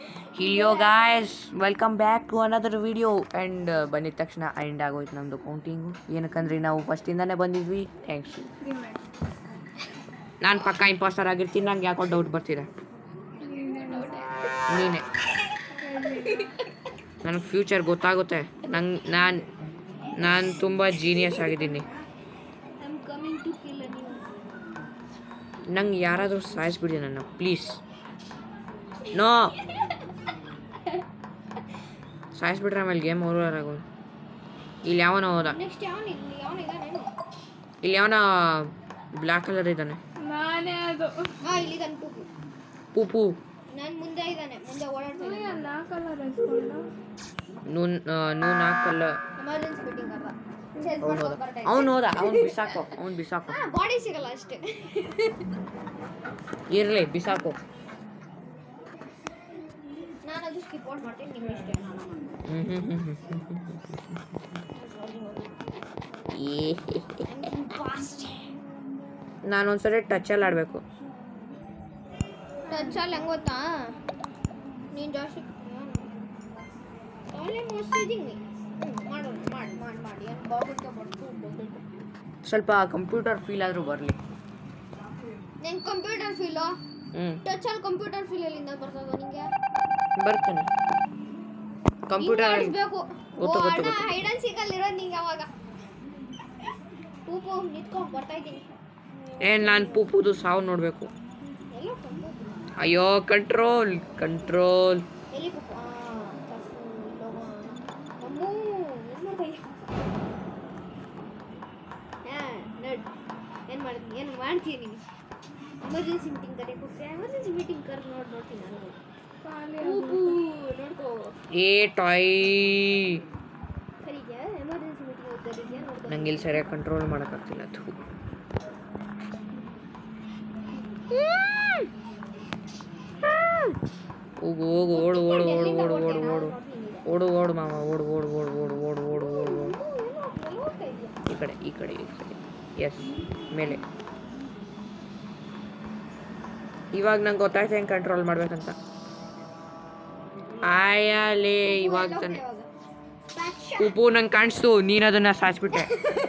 Helio guys welcome back to another video and ಬಂದಿದ ತಕ್ಷಣ end ಆಗೋಯ್ತು ನಮ್ಮದು ಕೌಂಟಿಂಗು ಏನಕ್ಕಂದ್ರೆ ನಾವು ಫಸ್ಟಿಂದಾನೇ ಬಂದಿದ್ವಿ ಥ್ಯಾಂಕ್ಸ್ ನಾನು ಪಕ್ಕ ಇಂಪಾಸ್ಟರ್ ಆಗಿರ್ತೀನಿ ನಂಗೆ ಯಾಕೋ ಡೌಟ್ ಬರ್ತಿದೆ ನೀನೆ ನನಗೆ ಫ್ಯೂಚರ್ ಗೊತ್ತಾಗುತ್ತೆ ನಂಗೆ ನಾನು ನಾನು ತುಂಬ ಜೀನಿಯಸ್ ಆಗಿದ್ದೀನಿ ನಂಗೆ ಯಾರಾದರೂ ಸಾಯಿಸ್ಬಿಡಿ ನನ್ನ ಪ್ಲೀಸ್ ನೋ ಸಾಯಿಸ್ಬಿಟ್ರೆ ಆಮೇಲೆ ಗೇಮ್ ಓವರ್ ಆಗೋದು ಇಲ್ಲಿ ಯಾವನ ಹೋದ ನೆಕ್ಸ್ಟ್ ಯಾವನ ಯಾವನಿದಾನೇನು ಇಲ್ಲಿ ಯಾವನ ಬ್ಲ್ಯಾಕ್ ಕಲರ್ ಇದ್ದಾನೆ ನಾನೇ ಅದು ಹಾ ಇಲ್ಲಿ ಇದಾನೆ ಪೂಪು ಪೂಪು ನಾನು ಮುಂದೆ ಇದ್ದಾನೆ ಮುಂದೆ ಓಡಾಡ್ತಾನೆ ನಾಲ್ಕಲ್ಲ ರೆಸ್ಪಾಂಡ ನೂನ್ ನೂನ್ ಹಾಕಲ್ಲ ಎಮರ್ಜೆನ್ಸಿ ಮೀಟಿಂಗ್ ಅಲ್ಲ ಚೆಸ್ ಅವ್ನು ಹೋದ ಮಾಡ್ಕೊಂಡು ಬರ್ತಾ ಅವ್ನು ಹೋದ ಅವ್ನು ಬಿಸಾಕೋ ಅವ್ನು ಬಿಸಾಕೋ ಹಾ ಬಾಡಿ ಸಿಗಲ್ಲ ಅಷ್ಟೇ ಇರಲಿ ಬಿಸಾಕೋ ನಾನು ಅದು ಸ್ಕಿಪ್ ಔಟ್ ಮಾಡ್ತೀನಿ ನಿಮ್ಗೆ ಇಷ್ಟೇ ನಾನು ಮಾಡ್ತೀನಿ ಹ್ಮ್ ಹ್ಮ್ ಹ್ಮ್ ಹ್ಮ್ ಹ್ಮ್ ಹ್ಮ್. ಏ ನಾನು ಒಂದ್ಸರಿ ಟಚಲ್ಲಿ ಆಡಬೇಕು ಟಚ್ ಅಲ್ಲಿ ಹೆಂಗ್ ಗೊತ್ತಾ ನೀನು ಜಾಸ್ತಿ ಆನ್ಲೈನ್ ಮೆಸೇಜಿಂಗ್ ನೀ ಮಾಡೋಣ ಮಾಡಿ ಮಾಡಿ ಮಾಡಿ ಏನು ಬಾಗುತ್ತ ಬಡ್ತು ಬಗ್ಗು ಸ್ವಲ್ಪ ಕಂಪ್ಯೂಟರ್ ಫೀಲ್ ಆದರೂ ಬರಲಿ ನಿನ್ ಕಂಪ್ಯೂಟರ್ ಫೀಲು ಹ್ಞೂ ಟಚ್ ಅಲ್ಲಿ ಕಂಪ್ಯೂಟರ್ ಫೀಲ್ ಎಲ್ಲಿಂದ ಬರ್ತದ ನಿಂಗೆ ಬರ್ತಾನೆ ಕಂಪ್ಯೂಟರ್ ಮಾಡಿಸ್ಬೇಕು ಗೊತ್ತು, ಗೊತ್ತು, ಗೊತ್ತು. ಹೈಡ್ ಅಂಡ್ ಸೀಕ್ ಅಲ್ಲಿ ಇರೋದು ನಿಂಗೆ ಅವಾಗ ಪೂಪು ನಿಂತ್ಕೊಂಡು ಬರ್ತಾ ಇದ್ದೀನಿ ಏ ನಾನು ಪೂಪುದು ಸಾವು ನೋಡಬೇಕು ಎಲ್ಲೋ ಕಂಪ್ಯೂಟರ್ ಅಯ್ಯೋ ಕಂಟ್ರೋಲ್ ಕಂಟ್ರೋಲ್ ಎಲ್ಲಿ ಪೂಪು ಆ ತಪ್ಪು ಲೋಗೋ ಅಮ್ಮೂ ಏನು ಮಾಡ್ತಾ ಇದೀಯ ಹಾಂ ನಡ್ ಏನು ಮಾಡ್ತೀನಿ ಏನು ಮಾಡ್ತೀನಿ ನೀನು ಎಮರ್ಜೆನ್ಸಿ ಮೀಟಿಂಗ್ ಕರೆ ಕೊಟ್ಟರೆ ಎಮರ್ಜೆನ್ಸಿ ಮೀಟಿಂಗ್ ಕರ್ ನೋಡಿ ನೋಡ್ತೀನಿ ನಾನು ಖಾಲಿ ಪೂಪು ನೋಡ್ಕೋ ಏ ಟಾಯ್ ಸರಿಗ್ಯಾ ಎಮರ್ಜೆನ್ಸಿ ಮೀಟಿಂಗ್ ಕರೀದ್ಯಾ ನೋಡ್ಕೋ ನಂಗೆ ಇಲ್ಲಿ ಸರಿಯಾಗಿ ಕಂಟ್ರೋಲ್ ಮಾಡೋಕ್ಕಾಗ್ತಿಲ್ಲ ಅದು ಹೋಗು ಹೋಗು ಓಡು ಓಡು ಓಡು ಓಡು ಓಡು ಓಡು ಓಡು ಓಡು ಮಾಮ ಓಡು ಓಡು ಓಡು ಓಡು ಓಡು ಓಡು ಓಡು ಓಡು ಈ ಕಡೆ ಈ ಕಡೆ ಈ ಕಡೆ ಎಸ್ ಮೇಲೆ ಇವಾಗ ನಂಗೆ ಗೊತ್ತಾಯ್ತು ಹೆಂಗೆ ಕಂಟ್ರೋಲ್ ಮಾಡ್ಬೇಕಂತ ಆಯಾಲೇ ಇವಾಗ ತಾನೆ ಉಪ್ಪು ನಂಗೆ ಕಾಣಿಸ್ತು ನೀನು ಅದನ್ನ ಸಾಯಿಸ್ಬಿಟ್ಟೆ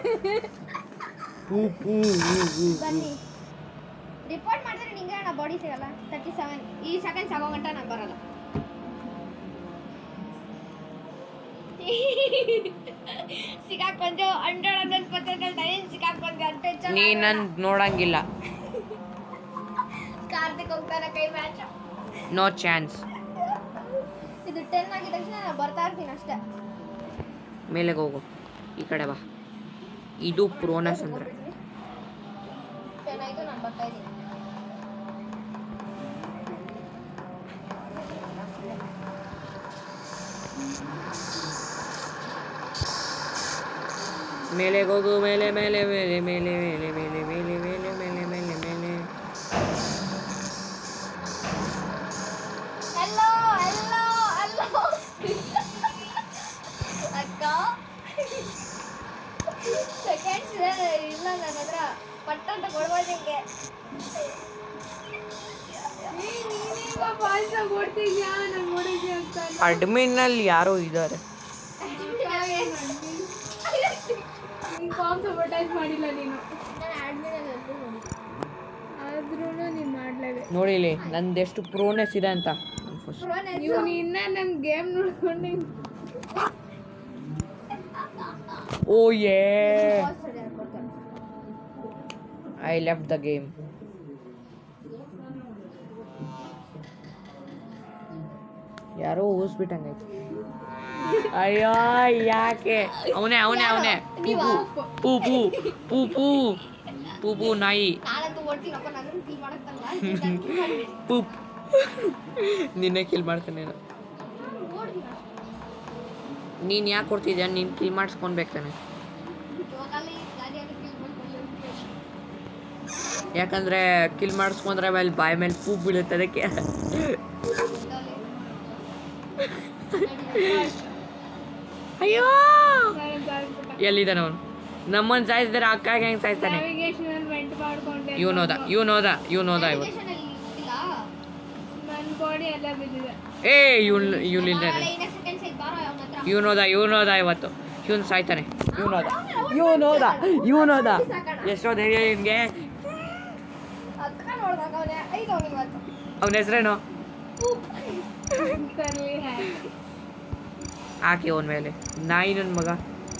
ಉಪ್ಪು ಬನ್ನಿ ರಿಪೋರ್ಟ್ ಮಾಡಿದ್ರೆ ನಿಂಗೆ ಅಣ್ಣ ಬಾಡಿ ಸಿಗಲ್ಲ ತರ್ಟಿ ಸೆವೆನ್ ಈ ಸೆಕೆಂಡ್ಸ್ ಆಗೋ ಗಂಟ ನಾನು ಬರಲ್ಲ ಸಿಕ್ಕಾಕೊಂಡು ಹಂಡ್ರೆಡ್ ಹಂಡ್ರೆಡ್ ಪರ್ಸೆಂಟ್ ಟೈಮ್ ಸಿಕ್ಕಾಕೊಂಡು ಗಂಟೆ ನೀ ನನ್ ನೋಡಂಗಿಲ್ಲ ಕಾರ್ತಿಕ್ ಹೋಗ್ತಾನೆ ಕೈ ಮ್ಯಾಚ್ ನೋ ಚಾನ್ಸ್ ಇದು ಟೆನ್ ಆಗಿದ ತಕ್ಷಣ ನಾನು ಬರ್ತಾ ಇರ್ತೀನಿ ಅಷ್ಟೇ ಮೇಲೆ ಹೋಗು ಈ ಕಡೆ ಬಾ ಇದು ಪ್ರೋನಸ್ ಅಂದ್ರೆ ಟೆನ್ ಆಯ್ತು ನಾನು ಬರ್ತಾ ಇದ್ದೀನಿ ಮೇಲೆ ಹೋಗು ಮೇಲೆ ಮೇಲೆ ಮೇಲೆ ಮೇಲೆ ಮೇಲೆ ಮೇಲೆ ಮೇಲೆ ಮೇಲೆ ಮೇಲೆ ಮೇಲೆ ಮೇಲೆ ಹಲೋ ಹಲೋ ಹಲೋ ಅಕ್ಕ ಸೆಕೆಂಡ್ಸ್ ಇಲ್ಲ ನನ್ನ ಹತ್ರ ಪಟ್ಟ ಅಂತ ಕೊಡ್ಬೋದು ನಿಂಗೆ ಪಾಯಸ ಕೊಡ್ತಿದ್ಯಾ ನಾನು ನೋಡಿದ್ದೆ ಅಂತ ಅಡ್ಮಿನಲ್ಲಿ ಯಾರೋ ಇದ್ದಾರೆ ನಿನ್ ಫಾರ್ಮ್ ಸಪೋರ್ಟೈಸ್ ಮಾಡಿಲ್ಲ ನೀನು ನಾನು ಆಡ್ಮಿನಲ್ಲಿ ಅಂತ ನೋಡಿ ಆದ್ರೂ ನೀನು ಮಾಡ್ಲೇಬೇಕು ನೋಡಿಲಿ ನಂದೆಷ್ಟು ಪ್ರೋನೆಸ್ ಇದೆ ಅಂತ ಫಸ್ಟ್ ನೀವು ಇನ್ನ ನನ್ನ ಗೇಮ್ ನೋಡ್ಕೊಂಡು ಓ ಯೇ ಐ ಲೆಫ್ಟ್ ದ ಗೇಮ್ ಯಾರೋ ಊಸ್ಬಿಟ್ಟಂಗಾಯ್ತು ಅಯ್ಯೋ ಯಾಕೆ ಅವನೇ ಅವನೇ ಅವನೇ ಪೂ ಪೂ ಪೂ ಪೂ ಪೂ ಪೂ ನಾಯಿ ನಾನಂತೂ ಓಡ್ತೀನಪ್ಪ ನಾನು ಫೀಲ್ ಮಾಡಕ್ಕಲ್ಲ ಪೂಪ್ ನಿನ್ನೆ ಕಿಲ್ ಮಾಡ್ತಾನೆ ಓಡ್ತೀನಿ ನೀನು ಯಾಕೆ ಕೊಡ್ತಿದ್ಯಾ ನೀನು ಕಿಲ್ ಮಾಡಿಸ್ಕೊಳ್ಬೇಕು ತಾನೆ ಇವಾಗಲ್ಲಿ ಗಾಡಿಯಲ್ಲಿ ಫೀಲ್ ಮಾಡ್ಕೊಂಡು ಯಾಕಂದ್ರೆ ಕಿಲ್ ಮಾಡಿಸ್ಕೊಂಡ್ರೆ ಆಮೇಲೆ ಬಾಯಿ ಮೇಲೆ ಪೂ ಬೀಳುತ್ತೆ ಅದಕ್ಕೆ ಅಯ್ಯೋ ಎಲ್ಲಿದ್ದಾನೆ ಅವನು ನಮ್ಮನ್ನು ಸಾಯಿಸಿದ್ರೆ ಅಕ್ಕಾಗ ಹೆಂಗೆ ಸಾಯ್ತಾನೆ ನ್ಯಾವಿಗೇಷನ್ ಅಲ್ಲಿ ವೆಂಟ್ ಮಾಡ್ಕೊಂಡೆ ಇವನು ಹೋದ ಇವನು ಹೋದ ಇವನು ಹೋದ ಇವತ್ತು ಇಲ್ಲ ನನ್ನ ಬಾಡಿ ಎಲ್ಲ ಬಿದ್ದಿದೆ ಏ ಇವನ್ ಇವನಿಂದ ಇನ್ನೊಂದು ಸೆಕೆಂಡ್ಸ್ ಐತೆ ಬಾರೋ ಅವನ ಹತ್ರ ಇವನೋದ ಇವನೋದ ಇವತ್ತು ಇವನ್ ಸಾಯ್ತಾನೆ ಇವನೋದ ಇವನೋದ ಇವನೋದ ಎಷ್ಟೋ ಧೈರ್ಯ ಇವನ್ಗೆ ಅಕ್ಕ ನೋಡ್ದಾಗ ಅವನೇ ಐದು ಅವನಿಗೆ ಇವತ್ತು ಅವನ ಹೆಸ್ರೇನು ಕರ್ಲಿ ಹ್ಯಾಕ್ ಹಾಕಿ ಅವನ ಮೇಲೆ ನಾಯಿ ನನ್ನ ಮಗ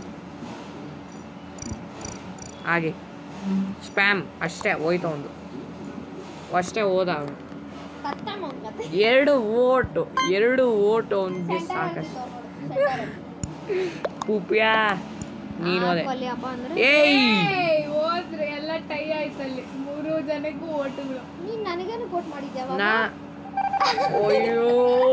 ಹಾಗೆ ಸ್ಪ್ಯಾಮ್ ಅಷ್ಟೇ ಹೋಯ್ತು ಅವನು ಅಷ್ಟೇ ಹೋದ ಅವನು ಕತ್ತಮ್ಮ ಅವ್ನ ಕತೆ ಎರಡು ಓಟು ಎರಡು ಓಟು ಅವನಿಗೆ ಸಾಕಷ್ಟು ಪುಪ್ಯಾ ನೀನು ಹೋದೆ ಅಪ್ಪ ಅಂದ್ರೆ ಏಯ್ ಏಯ್ ಹೋದ್ರೆ ಎಲ್ಲ ಟೈ ಆಯ್ತಲ್ಲಿ ಮೂರು ಜನಕ್ಕೂ ಓಟುಗಳು ನೀನ್ ನನಗೇನು ಕೋಟ್ ಮಾಡಿದ್ದೆ ಅವಾಗ ನಾ ಅಯ್ಯೋ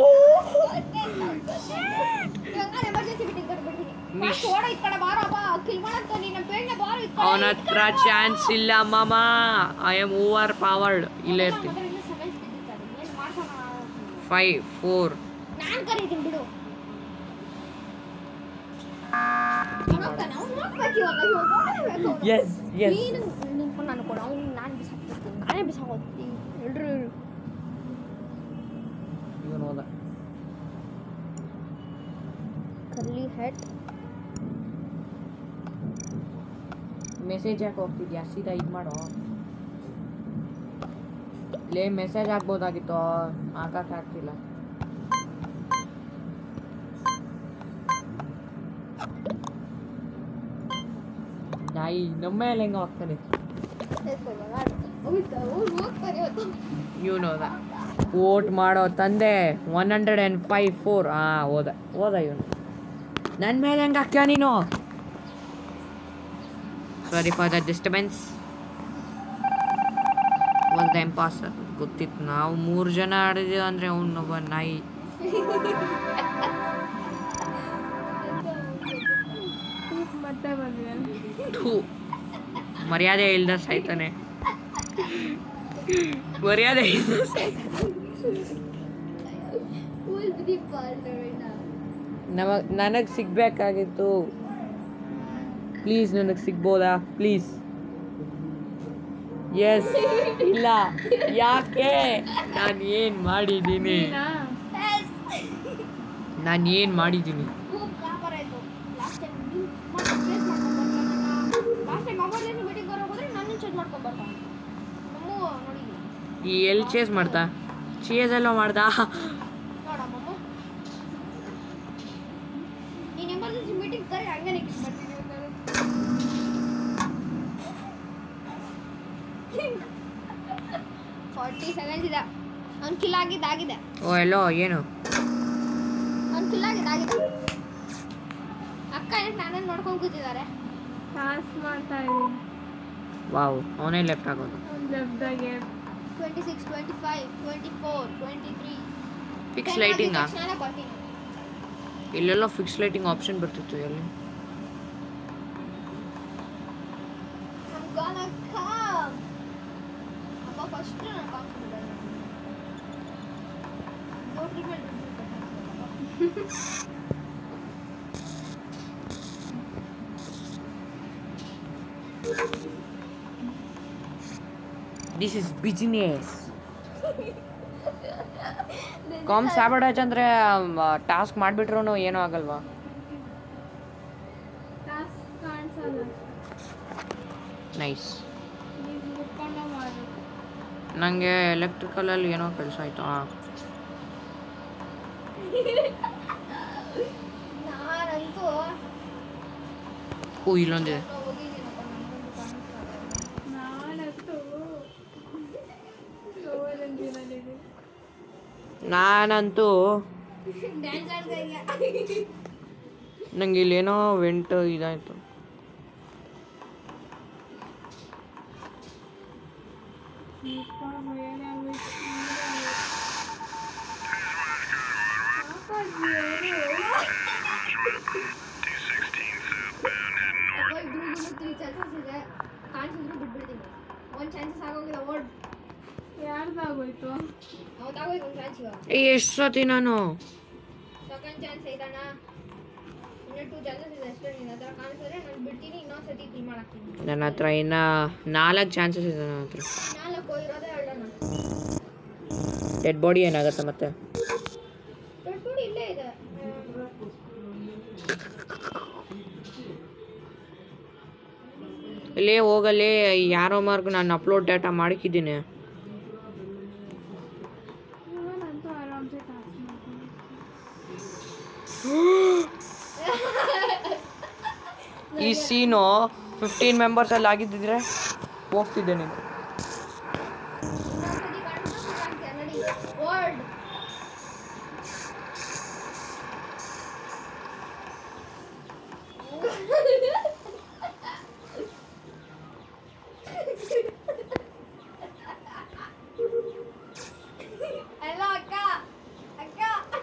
ಇವಾಗ ಎಮರ್ಜೆನ್ಸಿ ಮೀಟಿಂಗ್ ಕಟ್ಬಿಡ್ತೀನಿ ಮಿಸ್. ಓಡ ಈ ಕಡೆ ಬಾರೋ ಬಾ ಕಿಲ್ ಮಾಡಂತ ನೀನು ಬೇಗ ಬಾರೋ ಈ ಕಡೆ ಅವನ ಹತ್ರ ಚಾನ್ಸ್ ಇಲ್ಲ ಮಾಮ ಐ ಆಮ್ ಓವರ್ ಪವರ್ಡ್ ಇಲ್ಲೇ ಇರ್ತೀನಿ ಏನು ಮಾಡ್ಸೋಣ ಫೈವ್ ಫೋರ್ ನಾನು ಕರೀತೀನಿ ಬಿಡು ಅವ್ನು ಹೋಗ್ತಾನೆ, ಅವ್ನು ಹೋಗ್ಬೇಕು ಇವಾಗ, ಇವಾಗ ಹೋಗ್ಲೇಬೇಕು ಅವ್ನು. ಎಸ್ ಎಸ್ ನೀನು ನಿಂತ್ಕೊಂಡು ನಾನು ಕೊಡು ಅವ್ನು ನಾನು ಬಿಸಾಕ್ತಿರ್ತೀನಿ ನಾನೇ ಬಿಸಾಕೋತೀನಿ ಎಲ್ರು ಇವನು ಹೋದ ಕರ್ಲಿ ಹೆಡ್ ಮೆಸೇಜ್ ಯಾಕೆ ಹೋಗ್ತಿದ್ಯಾ ಸೀದಾ ಇದು ಮಾಡೋ ಲೇ ಮೆಸೇಜ್ ಹಾಕ್ಬೋದಾಗಿತ್ತು ಹಾಕಕ್ಕೆ ಆಗ್ತಿಲ್ಲ ನಾಯಿ ನಮ್ಮ ಮೇಲೆ ಹೆಂಗ ಹೋಗ್ತಾನೆ ಹೋಗ್ತಾರೆ ಇವತ್ತು ಇವನು ಹೋದ ವೋಟ್ ಮಾಡೋ ತಂದೆ one hundred and five four ಹಾಂ ಹೋದ ಹೋದ ಇವನು ನನ್ನ ಮೇಲೆ ಹೆಂಗೆ ಹಾಕ್ತೀಯ ನೀನು sorry for the disturbance was the impostor ಗೊತ್ತಿತ್ತು ನಾವು ಮೂರು ಜನ ಆಡಿದ್ದೀವಿ ಅಂದರೆ ಅವನೊಬ್ಬ ನಾಯಿ ಮತ್ತೆ ಬಂದಿದೆ ಥೂ ಮರ್ಯಾದೆ ಇಲ್ದ ಸಾಯ್ತಾನೆ ಮರ್ಯಾದೆ ಇಲ್ದ ಸಾಯ್ತಾನೆ. ನಮಗ್ ನನಗೆ ಸಿಗ್ಬೇಕಾಗಿತ್ತು ಪ್ಲೀಸ್ ನನಗೆ ಸಿಗ್ಬೋದಾ ಪ್ಲೀಸ್ ಎಸ್ ಇಲ್ಲ ಯಾಕೆ ನಾನು ಏನು ಮಾಡಿದ್ದೀನಿ ನಾನು ಏನು ಮಾಡಿದ್ದೀನಿ ಲಾಸ್ಟ್ ಟೈಮ್ ಮೊಬೈಲ್ ಮೀಟಿಂಗ್ ಹೋದ್ರೆ ನನ್ನ ಚೇಂಜ್ ಮಾಡ್ಕೊಂಡ್ ಬರ್ತಾನೆ ಮಮ್ಮು ನೋಡಿ ಈ ಎಲ್ಲಿ ಚೇಸ್ ಮಾಡ್ತಾ ಚೇಸ್ ಎಲ್ಲ ಮಾಡ್ದಾ ನೋಡ ಮಮ್ಮು ನೀನು ಎಮರ್ಜೆನ್ಸಿ ಮೀಟಿಂಗ್ ಕರಿ ಹಂಗೆ ನೆಕ್ಸ್ಟ್ ಮಾಡ್ತೀನಿ ಫಾರ್ಟಿ ಸೆವೆಂಡ್ಸ್ ಇದೆ ಅವ್ನು ಕಿಲ್ ಆಗಿದ್ದು ಆಗಿದೆ ಓ ಎಲ್ಲೋ ಏನು ಅವ್ನು ಕಿಲ್ ಆಗಿದ್ದು ಆಗಿದೆ ಅಕ್ಕ ಏನಕ್ಕೆ ನಾನೇ ನೋಡ್ಕೊಂಡು ಕೂತಿದ್ದಾರೆ ಪಾಸ್ ಮಾಡ್ತಾ ಇದೀನಿ ವಾವ್ ಅವನೇ ಲೆಫ್ಟ್ ಆಗೋದು ಒಂದು ಲೆಫ್ಟ್ದಾಗೆ twenty six twenty five twenty four twenty three fix ಲೈಟಿಂಗಾ ಬರ್ತೀನಿ ಇಲ್ಲೆಲ್ಲ ಫಿಕ್ಸ್ ಲೈಟಿಂಗ್ ಆಪ್ಷನ್ ಬರ್ತಿತ್ತು ಎಲ್ಲಿ I'm gonna come. ಅಪ್ಪ ಫಸ್ಟ್ ನಾನು ಕಾನ್ಫಿಡೆಂಟ್ ನೋಟ್ರಿ ಮೇಲೆ this is business calm sabotage ಅಂದರೆ ಟಾಸ್ಕ್ ಮಾಡಿಬಿಟ್ರು ಏನೂ ಆಗಲ್ವಾ ಪಾಸ್ ಕಾಣಿಸಲ್ಲ ನೈಸ್ ನೀವು ಮುಟ್ಕೊಂಡು ಮಾಡಬೇಕು ನನಗೆ ಎಲೆಕ್ಟ್ರಿಕಲಲ್ಲಿ ಏನೋ ಕೆಲಸ ಆಯಿತು ಹಾಂ ನಾನಂತೂ ಓ ಇಲ್ಲೊಂದಿದೆ ಹೋಗಿದ್ದೀನಪ್ಪ ನಾನಂತೂ ಓದಂದಿನಲ್ಲಿದೆ ನಾನಂತೂ ಡ್ಯಾನ್ಸ್ ಆಡ್ತಾ ಇಲ್ಲ ನಂಗೆ ಇಲ್ಲೇನೋ ವೆಂಟ್ ಇದಾಯಿತು ಯಪ್ಪ, ಭಯನೇ ಆಗ್ಬಿಡ್ತು. ಅಪ್ಪ ಇಬ್ರಿಗೂ ತ್ರೀ ಚಾನ್ಸಸ್ ಇದೆ ಕಾಣಿಸಿದ್ರು ಬಿಟ್ಬಿಡ್ತೀನಿ ಒಂದು ಚಾನ್ಸಸ್ ಆಗೋಗಿಲ್ಲ ಓಡ್ ಯಾರ್ದಾಗೋಯ್ತು ಅವತ್ತಾಗೋಯ್ತು ಒಂದು ಚಾನ್ಸ್ ಇವಾಗ ಏ ಎಷ್ಟು ಸತಿ ನಾನು ಸೆಕೆಂಡ್ ಚಾನ್ಸ್ ಐತಣ್ಣ ಇನ್ನೂ ಟೂ ಚಾನ್ಸಸ್ ಇದೆ ಅಷ್ಟೇ ನಿನ್ನ ಹತ್ರ ಕಾಣಿಸಿದ್ರೆ ನಾನು ಬಿಡ್ತೀನಿ ಇನ್ನೊಂದು ಸತಿ ಕ್ಲೀನ್ ಮಾಡಾಕ್ತೀನಿ ನನ್ನ ಹತ್ರ ಇನ್ನು ನಾಲ್ಕು ಚಾನ್ಸಸ್ ಇದೆ ನನ್ನ ಹತ್ರ ನಾಲ್ಕು ಇರೋದೇ ಹೇಳೋಣ ಡೆಡ್ ಬಾಡಿ ಏನಾಗುತ್ತೆ ಮತ್ತೆ ಡೆಡ್ ಬಾಡಿ ಇಲ್ಲೇ ಇದೆ ಇಲ್ಲೇ ಹೋಗಲೇ ಯಾರೋ ಮಾರ್ಕ್ ನಾನು ಅಪ್ಲೋಡ್ ಡೇಟಾ ಮಾಡಿಕಿದ್ದೀನಿ ನಾನಂತೂ ಆರಾಮ್ಸೆ ಟಾಸ್ಕ್ ಮಾಡ್ತೀನಿ ಈ ಸೀನು ಫಿಫ್ಟೀನ್ ಮೆಂಬರ್ಸಲ್ಲಿ ಆಗಿದ್ದಿದ್ರೆ ಹೋಗ್ತಿದ್ದೆ ನೀನು ಇನ್ನೊಂದ್ಸತಿ ಕಾಣಿಸ್ತಾ ಕಾಣ್ತೀಯ ನಡಿ ವರ್ಡ್ ಅಲ್ಲ ಅಕ್ಕ ಅಕ್ಕ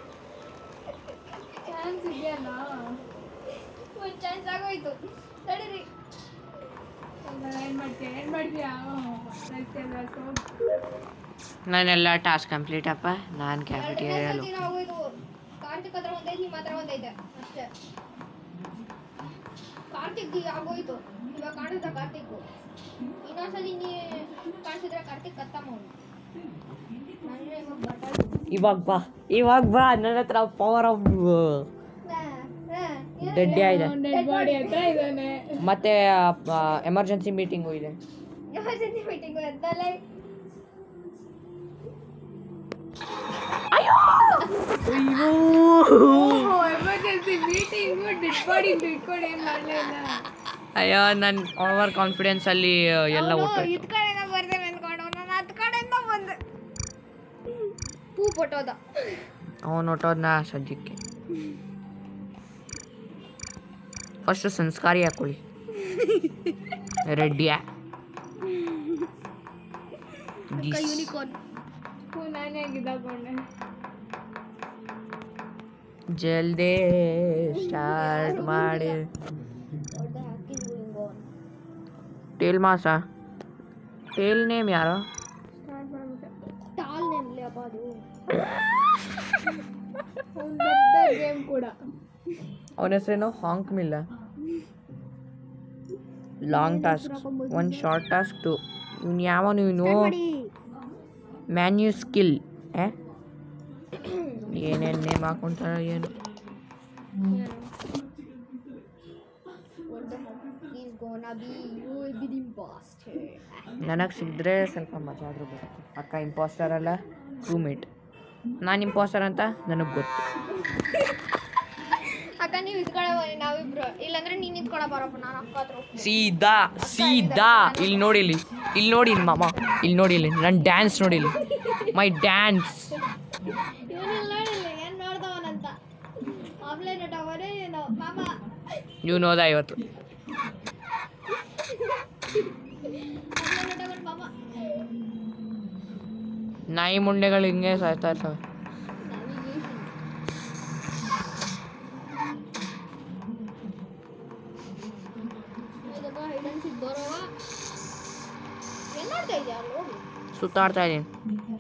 ಚಾನ್ಸ್ ಇದೆಯಲ್ಲ ಒಂದು ಚಾನ್ಸ್ ಆಗೋಯ್ತು ತಡೀರಿ ಏನು ಮಾಡ್ತೀಯ ಏನು ಮಾಡ್ತೀಯಾ ಸಾಕು ನಾನೆಲ್ಲ ಟಾಸ್ಕ್ ಕಂಪ್ಲೀಟ್ ಅಪ್ಪ ನಾನು ಎರಡನೇ ಕ್ಯಾಫೆಟೇರಿಯಲು ಸರ್ತಿನ ಆಗೋಯ್ತು ಕಾರ್ತಿಕ್ ಹತ್ರ ಒಂದೈತೆ ನಿಮ್ಮ ಹತ್ರ ಒಂದೈತೆ ಅಷ್ಟೇ ಕಾರ್ತಿಕ್ ಆಗೋಯ್ತು ಇವಾಗ ಕಾಣಿಸ್ದ ಕಾರ್ತಿಕ್ ಇನ್ನೊಂದ್ಸಲಿ ನೀ ಕಾಣಿಸಿದ್ರೆ ಕಾರ್ತಿಕ್ ಕತ್ತಮ್ಮ ಅವ್ನು. ನನ್ಗೆ ಇವಾಗ ಬಟಾಲ್ ಇವಾಗ ಬಾ ಇವಾಗ ಬಾ ನನ್ನ ಹತ್ರ ಪವರ್ ಆಫ್ ದಡ್ಡಿ ಇದೆ ಡೆಡ್ ಬಾಡಿ ಹತ್ರ ಇದ್ದಾನೆ ಮತ್ತೆ ಎಮರ್ಜೆನ್ಸಿ ಮೀಟಿಂಗು ಇದೆ ಎಮರ್ಜೆನ್ಸಿ ಮೀಟಿಂಗ್ ಎದ್ದಲ್ಲ ಎಮರ್ಜೆನ್ಸಿ ಮೀಟಿಂಗು ಡೆಡ್ ಬಾಡಿ ಇಟ್ಕೊಂಡು ಏನು ಮಾಡಲಿಲ್ಲ ಅಯ್ಯೋ ನನ್ನ ಓವರ್ ಕಾನ್ಫಿಡೆನ್ಸ್ ಅಲ್ಲಿ ಎಲ್ಲ ಒಟ್ಟು ಇದ್ ಕಡೆಯಿಂದ ಬರ್ತೇನೆ ಅನ್ಕೊಂಡು ನಾನು ಹತ್ ಕಡೆಯಿಂದ ಬಂದೆ ಪೂ ಪೊಟ್ಟೋದ ಅವನು ಹೊಟ್ಟೋದ್ನ ಸದ್ಯಕ್ಕೆ ಫಸ್ಟ್ ಸಂಸ್ಕಾರಿ ಹಾಕೊಳ್ಳಿ ರೆಡ್ಡಿಯ ಯೂನಿಕಾರ್ನ್ ಹ್ಞೂ ನಾನೇ ಆಗಿದ್ದಾಕೊಂಡೆ ಜಲ್ದಿ ಸ್ಟಾರ್ಟ್ ಮಾಡಿ ಟೇಲ್ ಮಾಸ ಟೇಲ್ ನೇಮ್ ಯಾರು ಸ್ಟಾರ್ಟ್ ಮಾಡ್ಬಿಟ್ಟೆ ಟಾಲ್ ನೇಮ್ಲಿ ಅಪ್ಪ ಅದು ಒಂದು ದೊಡ್ಡ ಗೇಮ್ ಕೂಡ ಅವನ ಹೆಸರೇನು ಹಾಂಕ್ ಮಿಲ್ಲ long task one short task two ಇವ್ನು ಯಾವನು ಇವನು ಮ್ಯಾನ್ಯೂ ಸ್ಕಿಲ್ ಏ ಏನೇನು ನೇಮ್ ಹಾಕೊಂತಾರ ಏನು He's gonna be you will be the imposter. ನನಗೆ ಸಿಕ್ಕಿದ್ರೆ ಸ್ವಲ್ಪ ಮಜಾ ಆದರೂ ಬರುತ್ತೆ ಅಕ್ಕ ಇಂಪಾಸ್ಟರ್ ಅಲ್ಲ ಟೂ ಮಿಟ್ ನಾನು ಇಂಪಾಸ್ಟರ್ ಅಂತ ನನಗೆ ಗೊತ್ತು ಅಕ್ಕ ನೀವು ಇದ್ಕೊಳ ಬನ್ನಿ ನಾವಿಬ್ರು ಇಲ್ಲಾಂದ್ರೆ ನೀನ್ ಇದ್ಕೊಳ ಬರಪ್ಪ ನಾನು ಅಕ್ಕ ಹತ್ರ ಹೋಗ್ತೀನಿ. ಸೀದಾ ಸೀದಾ ಇಲ್ಲಿ ನೋಡಿ ಇಲ್ಲಿ ಇಲ್ಲಿ ನೋಡಿ ಇಲ್ಲಿ ಮಾಮ ಇಲ್ಲಿ ನೋಡಿ ಇಲ್ಲಿ ನನ್ನ ಡ್ಯಾನ್ಸ್ ನೋಡಿ ಇಲ್ಲಿ ಮೈ ಡ್ಯಾನ್ಸ್ ಇವನಿಲ್ಲ ನೋಡಿಲ್ಲ ಏನ್ ನೋಡ್ದವನಂತ ಆಫ್ಲೈನ್ ಅವನೇ ಏನೋ ಮಾಮ ನೀವು ನೋದ ಇವತ್ತು ಆಫ್ಲೈನ್ ಅವನ್ ಮಾಮ ನಾಯಿ ಮುಂಡೆಗಳು ಹಿಂಗೆ ಸಾಯ್ತಾ ಇರ್ತವೆ ಇದಪ್ಪ ಹೈಡ್ ಅಂಡ್ ಸಿಕ್ ಬರೋವ ಏನ್ ಮಾಡ್ತಾ ಇದ್ಯಾ ಅಲ್ಲಿ ಹೋಗಿ ಸುತ್ತಾಡ್ತಾ ಇದ್ದೀನಿ